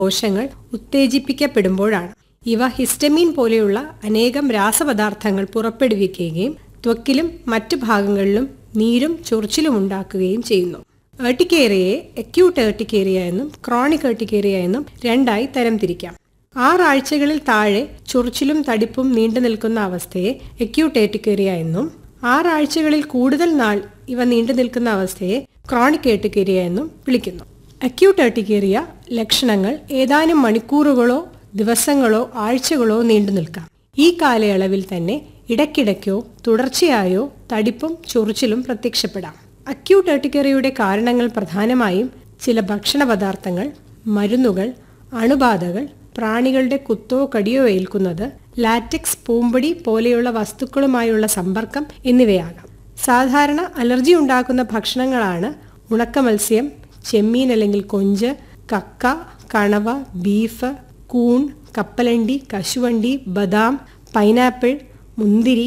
കോശങ്ങൾ ഉത്തേജിപ്പിക്കപ്പെടുമ്പോഴാണ് ഇവ ഹിസ്റ്റമീൻ പോലെയുള്ള അനേകം രാസപദാർത്ഥങ്ങൾ പുറപ്പെടുവിക്കുകയും ത്വക്കിലും മറ്റു ഭാഗങ്ങളിലും നീരും ചൊറിച്ചിലും ഉണ്ടാക്കുകയും ചെയ്യുന്നു ഏർട്ടിക്കേറിയയെ അക്യൂട്ട് ഏർട്ടിക്കേറിയ എന്നും ക്രോണിക് ഏർട്ടിക്കേറിയ എന്നും രണ്ടായി തരംതിരിക്കാം ആറാഴ്ചകളിൽ താഴെ ചൊറിച്ചിലും തടിപ്പും നീണ്ടു നിൽക്കുന്ന അവസ്ഥയെ അക്യൂട്ട് ഏർട്ടിക്കേറിയ എന്നും ആറാഴ്ചകളിൽ കൂടുതൽ നാൾ ഇവ നീണ്ടു നിൽക്കുന്ന അവസ്ഥയെ ക്രോണിക് ഏർട്ടിക്കേറിയ എന്നും വിളിക്കുന്നു അക്യൂട്ട് ഏർട്ടിക്കേറിയ ലക്ഷണങ്ങൾ ഏതാനും മണിക്കൂറുകളോ ദിവസങ്ങളോ ആഴ്ചകളോ നീണ്ടു നിൽക്കാം ഈ കാലയളവിൽ തന്നെ ഇടയ്ക്കിടയ്ക്കോ തുടർച്ചയായോ തടിപ്പും ചൊറിച്ചിലും പ്രത്യക്ഷപ്പെടാം അക്യൂട്ട് ഏർട്ടിക്കേറിയയുടെ കാരണങ്ങൾ പ്രധാനമായും ചില ഭക്ഷണ പദാർത്ഥങ്ങൾ മരുന്നുകൾ അണുബാധകൾ പ്രാണികളുടെ കുത്തോ കടിയോ ഏൽക്കുന്നത് ലാറ്റക്സ് പൂമ്പൊടി പോലെയുള്ള വസ്തുക്കളുമായുള്ള സമ്പർക്കം എന്നിവയാകാം സാധാരണ അലർജി ഉണ്ടാക്കുന്ന ഭക്ഷണങ്ങളാണ് ഉണക്ക മത്സ്യം ചെമ്മീൻ അല്ലെങ്കിൽ കൊഞ്ച് കക്ക കണവ ബീഫ് കൂൺ കപ്പലണ്ടി കശുവണ്ടി ബദാം പൈനാപ്പിൾ മുന്തിരി